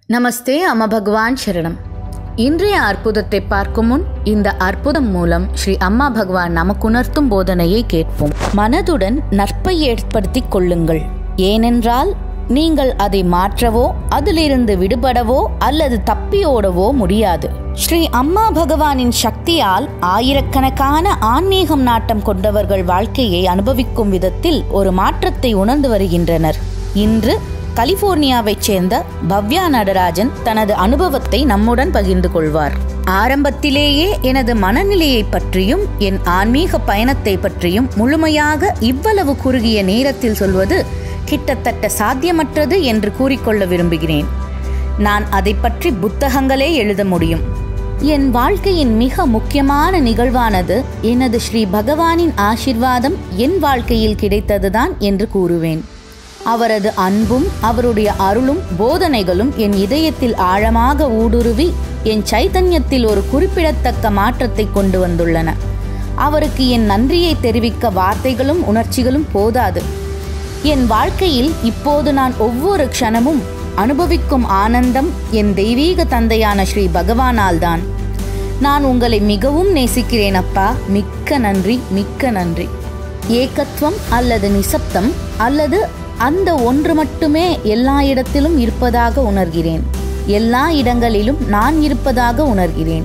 நமஸ்தே அம பகவான் சரணம் இன்றைய அற்புதத்தை பார்க்கும் முன் இந்த அற்புதம் மூலம் ஸ்ரீ அம்மா பகவான் நமக்குணர்த்தும் போதனையை கேட்போம் மனதுடன் நற்பை ஏற்படுத்திக் கொள்ளுங்கள் ஏனென்றால் நீங்கள் அதை மாற்றவோ அதிலிருந்து விடுபடவோ அல்லது தப்பியோடவோ முடியாது ஸ்ரீ அம்மா பகவானின் சக்தியால் ஆயிரக்கணக்கான ஆன்மீகம் நாட்டம் கொண்டவர்கள் வாழ்க்கையை அனுபவிக்கும் விதத்தில் ஒரு மாற்றத்தை உணர்ந்து வருகின்றனர் இன்று கலிபோர்னியாவைச் சேர்ந்த பவ்யா நடராஜன் தனது அனுபவத்தை நம்முடன் பகிர்ந்து கொள்வார் ஆரம்பத்திலேயே எனது மனநிலையை பற்றியும் என் ஆன்மீக பயணத்தை பற்றியும் முழுமையாக இவ்வளவு குறுகிய நேரத்தில் சொல்வது கிட்டத்தட்ட சாத்தியமற்றது என்று கூறிக்கொள்ள விரும்புகிறேன் நான் அதை பற்றி புத்தகங்களே எழுத முடியும் என் வாழ்க்கையின் மிக முக்கியமான நிகழ்வானது எனது ஸ்ரீ பகவானின் ஆசிர்வாதம் என் வாழ்க்கையில் கிடைத்ததுதான் என்று கூறுவேன் அவரது அன்பும் அவருடைய அருளும் போதனைகளும் என் இதயத்தில் ஆழமாக ஊடுருவி என் சைத்தன்யத்தில் ஒரு குறிப்பிடத்தக்க மாற்றத்தை கொண்டு வந்துள்ளன அவருக்கு என் நன்றியை தெரிவிக்க வார்த்தைகளும் உணர்ச்சிகளும் போதாது என் வாழ்க்கையில் இப்போது நான் ஒவ்வொரு க்ஷணமும் அனுபவிக்கும் ஆனந்தம் என் தெய்வீக தந்தையான ஸ்ரீ பகவானால்தான் நான் உங்களை மிகவும் நேசிக்கிறேன் அப்பா மிக்க நன்றி மிக்க நன்றி ஏகத்துவம் அல்லது நிசப்தம் அல்லது அந்த ஒன்று மட்டுமே எல்லா இடத்திலும் இருப்பதாக உணர்கிறேன் எல்லா இடங்களிலும் நான் இருப்பதாக உணர்கிறேன்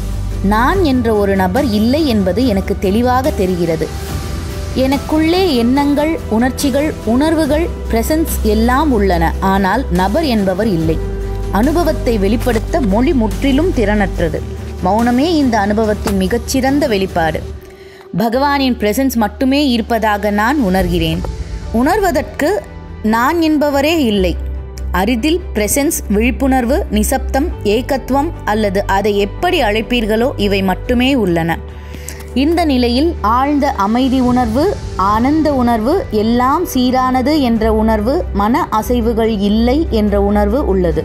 நான் என்ற ஒரு நபர் இல்லை என்பது எனக்கு தெளிவாக தெரிகிறது எனக்குள்ளே எண்ணங்கள் உணர்ச்சிகள் உணர்வுகள் பிரசன்ஸ் எல்லாம் உள்ளன ஆனால் நபர் என்பவர் இல்லை அனுபவத்தை வெளிப்படுத்த மொழி முற்றிலும் திறனற்றது மௌனமே இந்த அனுபவத்தின் மிகச்சிறந்த வெளிப்பாடு பகவானின் பிரசன்ஸ் மட்டுமே இருப்பதாக நான் உணர்கிறேன் உணர்வதற்கு நான் என்பவரே இல்லை அரிதில் பிரசன்ஸ் விழிப்புணர்வு நிசப்தம் ஏகத்துவம் அல்லது அதை எப்படி அழைப்பீர்களோ இவை மட்டுமே உள்ளன இந்த நிலையில் ஆழ்ந்த அமைதி உணர்வு ஆனந்த உணர்வு எல்லாம் சீரானது என்ற உணர்வு மன அசைவுகள் இல்லை என்ற உணர்வு உள்ளது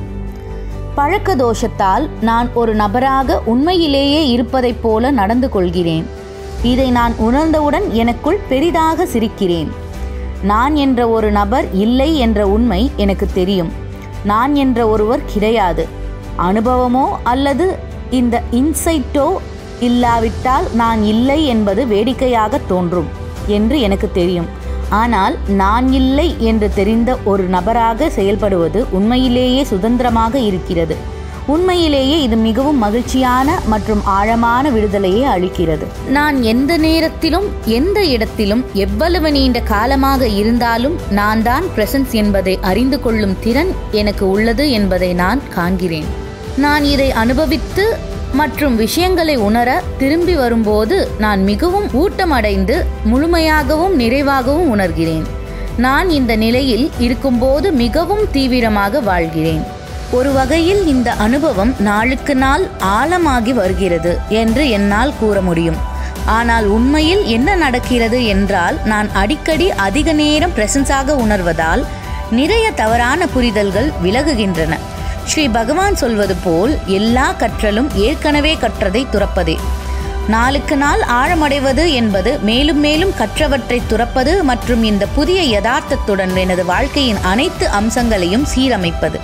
பழக்க தோஷத்தால் நான் ஒரு நபராக உண்மையிலேயே இருப்பதைப் போல நடந்து கொள்கிறேன் இதை நான் உணர்ந்தவுடன் எனக்குள் பெரிதாக சிரிக்கிறேன் நான் என்ற ஒரு நபர் இல்லை என்ற உண்மை எனக்கு தெரியும் நான் என்ற ஒருவர் கிடையாது அனுபவமோ அல்லது இந்த இன்சைட்டோ இல்லாவிட்டால் நான் இல்லை என்பது வேடிக்கையாக தோன்றும் என்று எனக்கு தெரியும் ஆனால் நான் இல்லை என்று தெரிந்த ஒரு நபராக செயல்படுவது உண்மையிலேயே சுதந்திரமாக இருக்கிறது உண்மையிலேயே இது மிகவும் மகிழ்ச்சியான மற்றும் ஆழமான விடுதலையை அளிக்கிறது நான் எந்த நேரத்திலும் எந்த இடத்திலும் எவ்வளவு நீண்ட காலமாக இருந்தாலும் நான் தான் பிரசன்ஸ் என்பதை அறிந்து கொள்ளும் திறன் எனக்கு உள்ளது என்பதை நான் காண்கிறேன் நான் இதை அனுபவித்து மற்றும் விஷயங்களை உணர திரும்பி வரும்போது நான் மிகவும் ஊட்டமடைந்து முழுமையாகவும் நிறைவாகவும் உணர்கிறேன் நான் இந்த நிலையில் இருக்கும்போது மிகவும் தீவிரமாக வாழ்கிறேன் ஒரு வகையில் இந்த அனுபவம் நாளுக்கு நாள் ஆழமாகி வருகிறது என்று என்னால் கூற முடியும் ஆனால் உண்மையில் என்ன நடக்கிறது என்றால் நான் அடிக்கடி அதிக நேரம் பிரசன்ஸாக உணர்வதால் நிறைய தவறான புரிதல்கள் விலகுகின்றன ஸ்ரீ பகவான் சொல்வது போல் எல்லா கற்றலும் ஏற்கனவே கற்றதை துறப்பதே நாளுக்கு நாள் ஆழமடைவது என்பது மேலும் மேலும் கற்றவற்றை துறப்பது மற்றும் இந்த புதிய யதார்த்தத்துடன் எனது வாழ்க்கையின் அனைத்து அம்சங்களையும் சீரமைப்பது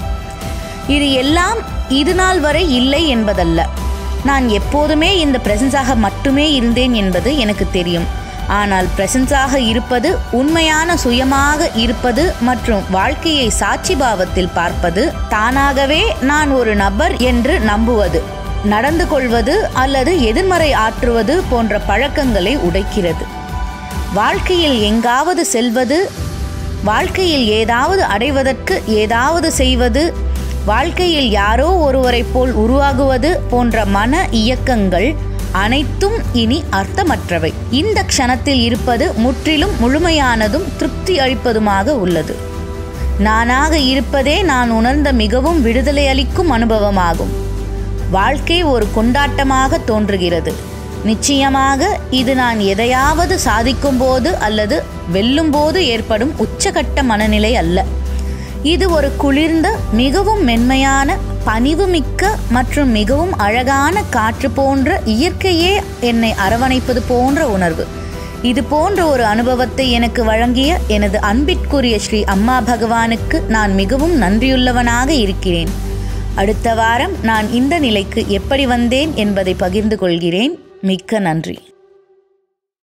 இது எல்லாம் இது நாள் வரை இல்லை என்பதல்ல நான் எப்போதுமே இந்த பிரசன்ஸாக மட்டுமே இருந்தேன் என்பது எனக்கு தெரியும் ஆனால் பிரசன்ஸாக இருப்பது உண்மையான சுயமாக இருப்பது மற்றும் வாழ்க்கையை சாட்சி பாவத்தில் பார்ப்பது தானாகவே நான் ஒரு நபர் என்று நம்புவது நடந்து கொள்வது அல்லது எதிர்மறை ஆற்றுவது போன்ற பழக்கங்களை உடைக்கிறது வாழ்க்கையில் எங்காவது செல்வது வாழ்க்கையில் ஏதாவது அடைவதற்கு ஏதாவது செய்வது வாழ்க்கையில் யாரோ ஒருவரைப் போல் உருவாகுவது போன்ற மன இயக்கங்கள் அனைத்தும் இனி அர்த்தமற்றவை இந்த க்ஷணத்தில் இருப்பது முற்றிலும் முழுமையானதும் திருப்தி அளிப்பதுமாக உள்ளது நானாக இருப்பதே நான் உணர்ந்த மிகவும் விடுதலை அளிக்கும் அனுபவமாகும் வாழ்க்கை ஒரு கொண்டாட்டமாக தோன்றுகிறது நிச்சயமாக இது நான் எதையாவது சாதிக்கும்போது அல்லது வெல்லும்போது ஏற்படும் உச்சகட்ட மனநிலை அல்ல இது ஒரு குளிர்ந்த மிகவும் மென்மையான பணிவுமிக்க மற்றும் மிகவும் அழகான காற்று போன்ற இயற்கையே என்னை அரவணைப்பது போன்ற உணர்வு இது போன்ற ஒரு அனுபவத்தை எனக்கு வழங்கிய எனது அன்பிற்குரிய ஸ்ரீ அம்மா பகவானுக்கு நான் மிகவும் நன்றியுள்ளவனாக இருக்கிறேன் அடுத்த வாரம் நான் இந்த நிலைக்கு எப்படி வந்தேன் என்பதை பகிர்ந்து கொள்கிறேன் மிக்க நன்றி